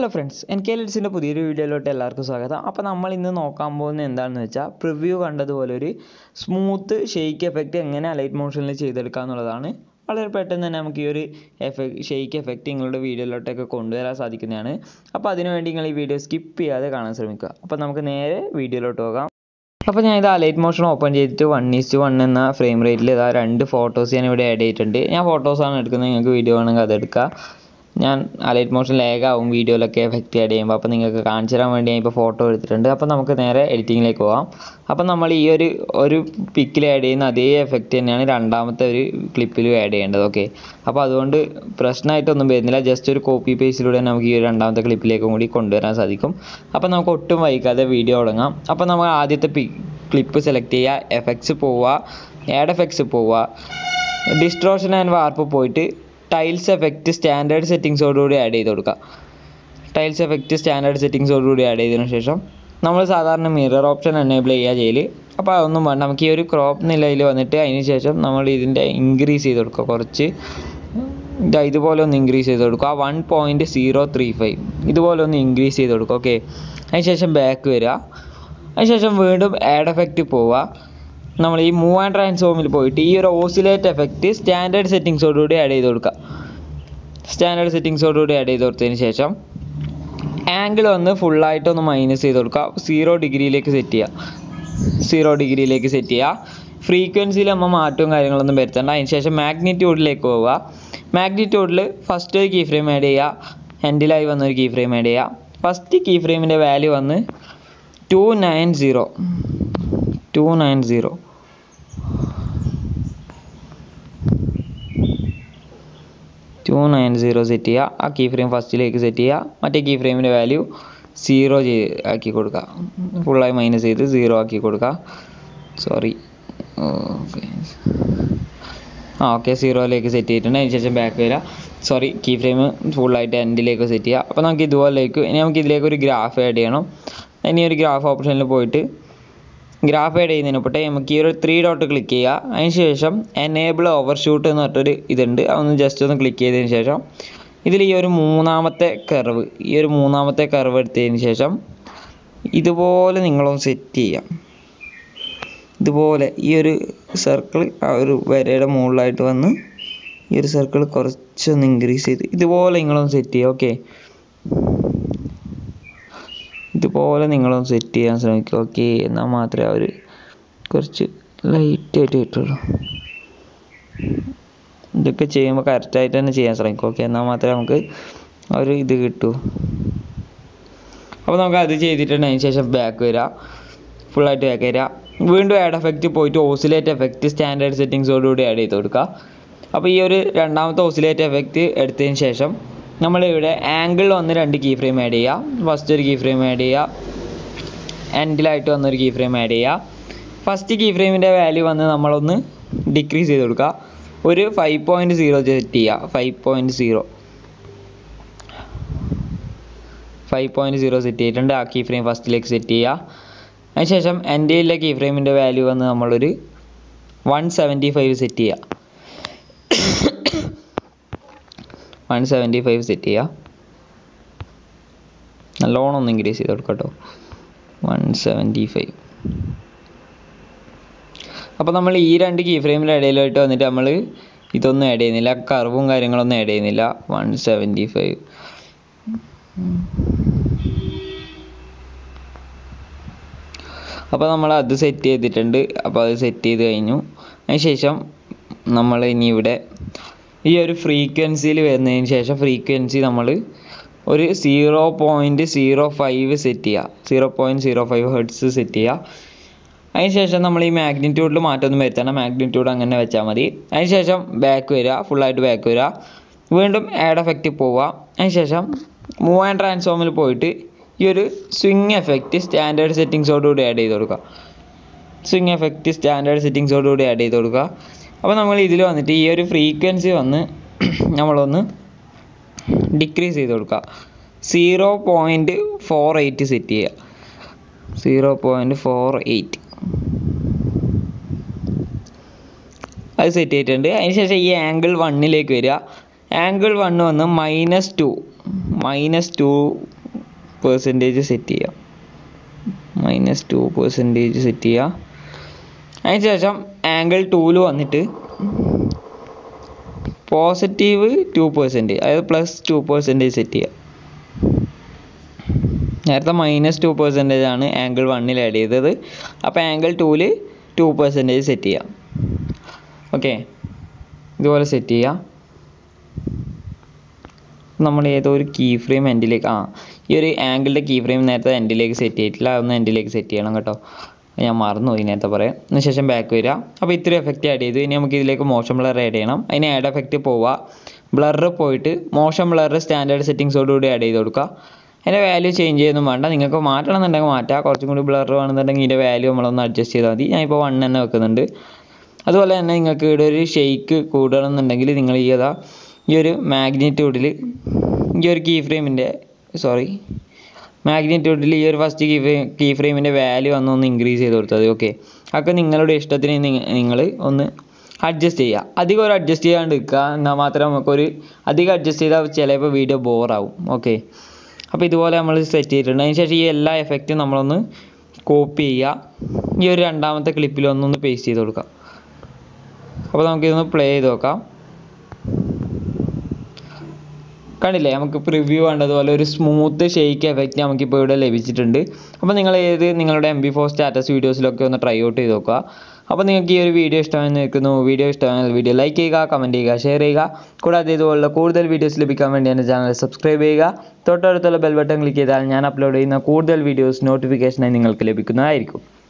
hello friends N K ലിഡ്സിൻ്റെ പുതിയൊരു വീഡിയോയിലോട്ട് എല്ലാവർക്കും സ്വാഗതം അപ്പോൾ നമ്മൾ ഇന്ന് നോക്കാൻ പോകുന്നത് എന്താണെന്ന് വെച്ചാൽ പ്രിവ്യൂ കണ്ടതുപോലെ ഒരു സ്മൂത്ത് ഷെയ്ക്ക് എഫക്റ്റ് എങ്ങനെ അലൈറ്റ് മോഷനിൽ ചെയ്തെടുക്കുക എന്നുള്ളതാണ് വളരെ പെട്ടെന്ന് തന്നെ നമുക്ക് ഈ ഒരു എഫക്ട് ഷെയ്ക്ക് എഫക്റ്റ് നിങ്ങളുടെ വീഡിയോയിലോട്ടൊക്കെ കൊണ്ടുവരാൻ സാധിക്കുന്നതാണ് അപ്പോൾ അതിനുവേണ്ടി നിങ്ങൾ ഈ വീഡിയോ സ്കിപ്പ് ചെയ്യാതെ കാണാൻ ശ്രമിക്കുക അപ്പോൾ നമുക്ക് നേരെ വീഡിയോയിലോട്ട് പോകാം അപ്പോൾ ഞാൻ ഇത് അലൈറ്റ് മോഷൻ ഓപ്പൺ ചെയ്തിട്ട് വൺ ഈസ്റ്റ് വൺ എന്ന ഫ്രെയിം റേറ്റിൽ ഇതാ രണ്ട് ഫോട്ടോസ് ഞാൻ ഇവിടെ ആഡ് ചെയ്തിട്ടുണ്ട് ഞാൻ ഫോട്ടോസാണ് എടുക്കുന്നത് നിങ്ങൾക്ക് വീഡിയോ വേണമെങ്കിൽ അതെടുക്കുക ഞാൻ അലൈറ്റ് മോഷൻ ലാഗ് ആവും വീഡിയോയിലൊക്കെ എഫക്റ്റ് ആഡ് ചെയ്യുമ്പോൾ അപ്പോൾ നിങ്ങൾക്ക് കാണിച്ചു തരാൻ വേണ്ടി ഞാൻ ഇപ്പോൾ ഫോട്ടോ എടുത്തിട്ടുണ്ട് അപ്പോൾ നമുക്ക് നേരെ എഡിറ്റിങ്ങിലേക്ക് പോകാം അപ്പോൾ നമ്മൾ ഈ ഒരു ഒരു പിക്കിൽ ആഡ് ചെയ്യുന്ന അതേ എഫക്റ്റ് തന്നെയാണ് രണ്ടാമത്തെ ഒരു ക്ലിപ്പിലും ആഡ് ചെയ്യേണ്ടത് ഓക്കെ അപ്പോൾ അതുകൊണ്ട് പ്രശ്നമായിട്ടൊന്നും വരുന്നില്ല ജസ്റ്റ് ഒരു കോപ്പി പേസ്റ്റിലൂടെ നമുക്ക് ഈ ഒരു രണ്ടാമത്തെ ക്ലിപ്പിലേക്കും കൂടി കൊണ്ടുവരാൻ സാധിക്കും അപ്പോൾ നമുക്ക് ഒട്ടും വൈകാതെ വീഡിയോ തുടങ്ങാം അപ്പോൾ നമ്മൾ ആദ്യത്തെ പി ക്ലിപ്പ് സെലക്ട് ചെയ്യുക എഫക്ട്സ് പോവുക ആഡ് എഫക്ട്സ് പോവുക ഡിസ്ട്രോഷൻ ആൻഡ് വാർപ്പ് പോയിട്ട് ടൈൽസ് എഫക്റ്റ് സ്റ്റാൻഡേർഡ് സെറ്റിങ്സോടുകൂടി ആഡ് ചെയ്ത് കൊടുക്കുക ടൈൽസ് എഫക്റ്റ് സ്റ്റാൻഡേർഡ് സെറ്റിങ്സോടുകൂടി ആഡ് ചെയ്തതിനു ശേഷം നമ്മൾ സാധാരണ മിറർ ഓപ്ഷൻ എനേബിൾ ചെയ്യുക ചെയ്യൽ അപ്പോൾ അതൊന്നും വേണ്ട നമുക്ക് ഈ ഒരു ക്രോപ്പ് നിലയിൽ വന്നിട്ട് അതിന് ശേഷം നമ്മൾ ഇതിൻ്റെ ഇൻക്രീസ് ചെയ്ത് കൊടുക്കുക കുറച്ച് ഇതാ ഇതുപോലെ ഒന്ന് ഇൻക്രീസ് ചെയ്ത് കൊടുക്കുക ആ one point zero three five ഇതുപോലെ ഒന്ന് ഇൻക്രീസ് ചെയ്ത് കൊടുക്കുക ഓക്കെ അതിന് ശേഷം ബാക്ക് വരിക അതിനുശേഷം വീണ്ടും ആഡ് എഫക്റ്റ് പോവുക നമ്മൾ ഈ മൂവ് ആൻഡ് ട്രാൻസ്ഫോമിൽ പോയിട്ട് ഈ ഒരു ഓസിലേറ്റ് എഫക്റ്റ് സ്റ്റാൻഡേർഡ് സെറ്റിങ്സോടുകൂടി ആഡ് ചെയ്ത് കൊടുക്കുക സ്റ്റാൻഡേർഡ് സെറ്റിങ്സോടുകൂടി ആഡ് ചെയ്ത് കൊടുത്തതിന് ശേഷം ആംഗിൾ വന്ന് ഫുള്ളായിട്ടൊന്ന് മൈനസ് ചെയ്ത് കൊടുക്കുക സീറോ ഡിഗ്രിയിലേക്ക് സെറ്റ് ചെയ്യുക സീറോ ഡിഗ്രിയിലേക്ക് സെറ്റ് ചെയ്യുക ഫ്രീക്വൻസിയിൽ നമ്മൾ മാറ്റവും കാര്യങ്ങളൊന്നും വരുത്തണ്ട അതിന് ശേഷം മാഗ്നിറ്റ്യൂഡിലേക്ക് പോവുക മാഗ്നിറ്റ്യൂഡിൽ ഫസ്റ്റ് ഒരു കീ ഫ്രെയിം ആഡ് ചെയ്യുക എൻഡിലായി വന്നൊരു കീ ഫ്രെയിം ആഡ് ചെയ്യുക ഫസ്റ്റ് കീ ഫ്രെയിമിൻ്റെ വാല്യൂ വന്ന് two nine zero two nine zero two nine zero set ചെയ്യുക ആ കീ ഫ്രെയിം ഫസ്റ്റിലേക്ക് സെറ്റ് ചെയ്യുക മറ്റേ കീ ഫ്രെയിമിൻ്റെ വാല്യൂ സീറോ ചെയ്ത് ആക്കി കൊടുക്കുക ഫുള്ളായി മൈനസ് ചെയ്ത് സീറോ ആക്കി കൊടുക്കുക സോറി ഓക്കെ ആ ഓക്കെ സീറോയിലേക്ക് സെറ്റ് ചെയ്തിട്ടുണ്ട് അതിന് ശേഷം ബാക്ക് വരിക സോറി കീ ഫ്രെയിം ഫുള്ളായിട്ട് എൻഡിലേക്ക് സെറ്റ് ചെയ്യുക അപ്പോൾ നമുക്ക് ഇതുപോലേക്ക് ഇനി നമുക്ക് ഇതിലേക്ക് ഒരു ഗ്രാഫ് ആഡ് ചെയ്യണം ഇനി ഒരു ഗ്രാഫ് ഓപ്ഷനിൽ പോയിട്ട് ഗ്രാഫ് ആഡ് ചെയ്യുന്നതിന് പോട്ടെ നമുക്ക് ഈ ഒരു ത്രീ ഡോട്ട് ക്ലിക്ക് ചെയ്യുക അതിന് ശേഷം എനേബിൾ ഓവർഷൂട്ട് എന്ന് പറഞ്ഞിട്ടൊരു ഇതുണ്ട് അതൊന്ന് ജസ്റ്റ് ഒന്ന് ക്ലിക്ക് ചെയ്തതിന് ശേഷം ഇതിൽ ഈ ഒരു മൂന്നാമത്തെ കർവ് ഈ ഒരു മൂന്നാമത്തെ കർവ് എടുത്തതിന് ശേഷം ഇതുപോലെ നിങ്ങളൊന്ന് സെറ്റ് ചെയ്യാം ഇതുപോലെ ഈ ഒരു സർക്കിൾ ആ ഒരു വരയുടെ മുകളിലായിട്ട് വന്ന് ഈ ഒരു സർക്കിൾ കുറച്ചൊന്ന് ഇൻക്രീസ് ചെയ്ത് ഇതുപോലെ നിങ്ങളൊന്ന് സെറ്റ് ചെയ്യുക ഓക്കെ ഇതുപോലെ നിങ്ങളൊന്ന് സെറ്റ് ചെയ്യാൻ ശ്രമിക്കുക ഓക്കെ എന്നാൽ മാത്രമേ അവർ കുറച്ച് ലൈറ്റായിട്ട് കിട്ടുള്ളൂ ഇതൊക്കെ ചെയ്യുമ്പോൾ കറക്റ്റായിട്ട് തന്നെ ചെയ്യാൻ ശ്രമിക്കുക ഓക്കെ എന്നാൽ മാത്രമേ നമുക്ക് ഒരു ഇത് കിട്ടൂ അപ്പോൾ നമുക്ക് അത് ചെയ്തിട്ടുണ്ട് അതിന് ശേഷം ബാക്ക് വരിക ഫുള്ളായിട്ട് ബാക്ക് വരിക വീണ്ടും ആഡ് എഫക്റ്റ് പോയിട്ട് ഓസിലേറ്റ് എഫക്റ്റ് സ്റ്റാൻഡേർഡ് സെറ്റിങ്സോടുകൂടി ആഡ് ചെയ്ത് കൊടുക്കുക അപ്പോൾ ഈ ഒരു രണ്ടാമത്തെ ഓസിലേറ്റ് എഫക്റ്റ് എടുത്തതിന് ശേഷം നമ്മളിവിടെ ആംഗിൾ വന്ന് രണ്ട് കീ ഫ്രെയിം ആഡ് ചെയ്യുക ഫസ്റ്റ് ഒരു കീ ഫ്രെയിം ആഡ് ചെയ്യുക എൻഡിലായിട്ട് വന്നൊരു കീ ഫ്രെയിം ആഡ് ചെയ്യുക ഫസ്റ്റ് കീ ഫ്രെയിമിൻ്റെ വാല്യൂ വന്ന് നമ്മളൊന്ന് ഡിക്രീസ് ചെയ്ത് കൊടുക്കുക ഒരു ഫൈവ് പോയിൻറ്റ് സീറോ സെറ്റ് ചെയ്യുക five point zero five point zero set ചെയ്തിട്ടുണ്ട് ആ കീ ഫ്രെയിം ഫസ്റ്റിലേക്ക് സെറ്റ് ചെയ്യുക അതിനുശേഷം എൻഡിലെ കീ ഫ്രെയിമിൻ്റെ വാല്യൂ വന്ന് നമ്മളൊരു വൺ സെവൻറ്റി ഫൈവ് സെറ്റ് ചെയ്യുക വൺ സെവൻറ്റി ഫൈവ് സെറ്റ് ചെയ്യുക നല്ലോണം ഒന്ന് ഇൻക്രീസ് ചെയ്ത് കൊടുക്കാം കേട്ടോ വൺ സെവൻറ്റി ഫൈവ് അപ്പോൾ നമ്മൾ ഈ രണ്ട് കീ ഫ്രെയിമിൻ്റെ ഇടയിലായിട്ട് വന്നിട്ട് നമ്മൾ ഇതൊന്നും ആഡ് ചെയ്യുന്നില്ല കർവും കാര്യങ്ങളൊന്നും ആഡ് ചെയ്യുന്നില്ല വൺ സെവൻറ്റി ഫൈവ് അപ്പോൾ നമ്മൾ അത് സെറ്റ് ചെയ്തിട്ടുണ്ട് അപ്പോൾ അത് സെറ്റ് ചെയ്ത് കഴിഞ്ഞു അതിനുശേഷം നമ്മൾ ഇനി ഇവിടെ ഈ ഒരു ഫ്രീക്വൻസിയിൽ വരുന്നതിന് ശേഷം ഫ്രീക്വൻസി നമ്മൾ ഒരു zero point zero five set ചെയ്യുക zero point zero five hertz set ചെയ്യുക അതിനുശേഷം നമ്മൾ ഈ മാഗ്നിറ്റ്യൂഡിൽ മാറ്റമൊന്നും വരുത്തണം മാഗ്നിറ്റ്യൂഡ് അങ്ങനെ വെച്ചാൽ മതി അതിനുശേഷം ബാക്ക് വരിക ഫുള്ളായിട്ട് ബാക്ക് വരിക വീണ്ടും ആഡ് എഫക്റ്റ് പോവുക അതിനുശേഷം മൂവ് ആൻഡ് ട്രാൻസ്ഫോമിൽ പോയിട്ട് ഈ ഒരു സ്വിങ് എഫക്റ്റ് സ്റ്റാൻഡേർഡ് സെറ്റിങ്സോടുകൂടി ആഡ് ചെയ്ത് കൊടുക്കുക സ്വിങ് എഫക്റ്റ് സ്റ്റാൻഡേർഡ് സെറ്റിങ്സോടുകൂടി ആഡ് ചെയ്ത് കൊടുക്കുക അപ്പോൾ നമ്മൾ ഇതിൽ വന്നിട്ട് ഈ ഒരു ഫ്രീക്വൻസി വന്ന് നമ്മളൊന്ന് ഡിക്രീസ് ചെയ്ത് കൊടുക്കുക zero point four eight set ചെയ്യുക സീറോ പോയിൻറ്റ് ഫോർ എയ്റ്റ് അത് സെറ്റ് ചെയ്തിട്ടുണ്ട് അതിന് ശേഷം ഈ ആംഗിൾ വണ്ണിലേക്ക് വരിക ആംഗിൾ വണ്ണ് വന്ന് minus two minus two percentage set ചെയ്യാം മൈനസ് ടു പെർസെൻറ്റേജ് സെറ്റ് ചെയ്യുക അതിന് ശേഷം ആംഗിൾ ടൂല് വന്നിട്ട് പോസിറ്റീവ് ടു പെർസെൻറ്റേജ് അതായത് പ്ലസ് ടു പെർസെൻറ്റേജ് സെറ്റ് ചെയ്യുക നേരത്തെ മൈനസ് ടു പെർസെൻറ്റേജ് ആണ് ആംഗിൾ വണ്ണിൽ ആഡ് ചെയ്തത് അപ്പോൾ ആംഗിൾ ടൂല് ടു പെർസെൻറ്റേജ് സെറ്റ് ചെയ്യാം ഓക്കെ ഇതുപോലെ സെറ്റ് ചെയ്യുക നമ്മൾ ഏതോ ഒരു കീ ഫ്രെയിം എൻഡിലേക്ക് ആ ഈ ഒരു ആംഗിളിൻ്റെ കീ ഫ്രെയിം നേരത്തെ എൻഡിലേക്ക് സെറ്റ് ചെയ്തിട്ടില്ല അതൊന്ന് എൻഡിലേക്ക് സെറ്റ് ചെയ്യണം കേട്ടോ ഞാൻ മറന്നുപോയി നേരത്തെ പറയാം അതിന് ശേഷം ബാക്ക് വരിക അപ്പോൾ ഇത്രയും എഫക്റ്റ് ആഡ് ചെയ്തു ഇനി നമുക്ക് ഇതിലേക്ക് മോഷൻ ബ്ലർ ആഡ് ചെയ്യണം അതിന് ആഡ് എഫക്റ്റ് പോവുക ബ്ലർ പോയിട്ട് മോഷൻ ബ്ലർ സ്റ്റാൻഡേർഡ് സെറ്റിങ്സോടുകൂടി ആഡ് ചെയ്ത് കൊടുക്കുക അതിൻ്റെ വാല്യൂ ചേഞ്ച് ചെയ്യൊന്നും വേണ്ട നിങ്ങൾക്ക് മാറ്റണം എന്നുണ്ടെങ്കിൽ മാറ്റാം കുറച്ചും കൂടി ബ്ലർ വേണമെന്നുണ്ടെങ്കിൽ ഇതിൻ്റെ വാല്യൂ നമ്മളൊന്ന് അഡ്ജസ്റ്റ് ചെയ്താൽ മതി ഞാനിപ്പോൾ വൺ തന്നെ വെക്കുന്നുണ്ട് അതുപോലെ തന്നെ നിങ്ങൾക്ക് ഇവിടെ ഒരു ഷെയ്ക്ക് കൂടണം എന്നുണ്ടെങ്കിൽ നിങ്ങൾ ഈ ഏതാ ഈ ഒരു മാഗ്നിറ്റ്യൂഡിൽ ഈ ഒരു കീ ഫ്രെയിമിൻ്റെ സോറി മാഗ്നിറ്റ്യൂഡിൽ ഈ ഒരു ഫസ്റ്റ് കീ ഫ്രെയിം കീ ഫ്രെയിമിൻ്റെ വാല്യൂ ഒന്ന് ഒന്ന് ഇൻക്രീസ് ചെയ്ത് കൊടുത്താൽ മതി ഓക്കെ അതൊക്കെ നിങ്ങളുടെ ഇഷ്ടത്തിന് നിങ്ങൾ ഒന്ന് അഡ്ജസ്റ്റ് ചെയ്യുക അധികം ഒരു അഡ്ജസ്റ്റ് ചെയ്യാണ്ട് നിൽക്കുക എന്നാൽ മാത്രമേ നമുക്കൊരു അധികം അഡ്ജസ്റ്റ് ചെയ്താൽ ചിലപ്പോൾ വീഡിയോ ബോറാവും ഓക്കെ അപ്പോൾ ഇതുപോലെ നമ്മൾ സെറ്റ് ചെയ്തിട്ടുണ്ട് അതിന് ശേഷം ഈ എല്ലാ എഫക്റ്റും നമ്മളൊന്ന് കോപ്പി ചെയ്യുക ഈ ഒരു രണ്ടാമത്തെ ക്ലിപ്പിൽ ഒന്നൊന്ന് പേസ്റ്റ് ചെയ്ത് കൊടുക്കാം അപ്പോൾ നമുക്കിതൊന്ന് പ്ലേ ചെയ്ത് നോക്കാം കണ്ടില്ലേ നമുക്ക് പ്രിവ്യൂ കണ്ടതുപോലെ ഒരു സ്മൂത്ത് ഷെയ്ക്ക് എഫക്റ്റ് നമുക്കിപ്പോൾ ഇവിടെ ലഭിച്ചിട്ടുണ്ട് അപ്പോൾ നിങ്ങൾ ഏത് നിങ്ങളുടെ എം ബി ഫോർ സ്റ്റാറ്റസ് വീഡിയോസിലൊക്കെ ഒന്ന് ട്രൈ ഔട്ട് ചെയ്ത് നോക്കുക അപ്പോൾ നിങ്ങൾക്ക് ഈ ഒരു വീഡിയോ ഇഷ്ടമെന്ന് നിൽക്കുന്നു വീഡിയോ ഇഷ്ടമായാൽ വീഡിയോ ലൈക്ക് ചെയ്യുക കമൻറ്റ് ചെയ്യുക ഷെയർ ചെയ്യുക കൂടാതെ ഇതുപോലുള്ള കൂടുതൽ വീഡിയോസ് ലഭിക്കാൻ വേണ്ടി എൻ്റെ ചാനൽ സബ്സ്ക്രൈബ് ചെയ്യുക തൊട്ടടുത്തുള്ള ബെൽ ബട്ടൺ ക്ലിക്ക് ചെയ്താൽ ഞാൻ അപ്ലോഡ് ചെയ്യുന്ന കൂടുതൽ വീഡിയോസ് നോട്ടിഫിക്കേഷനായി നിങ്ങൾക്ക് ലഭിക്കുന്നതായിരിക്കും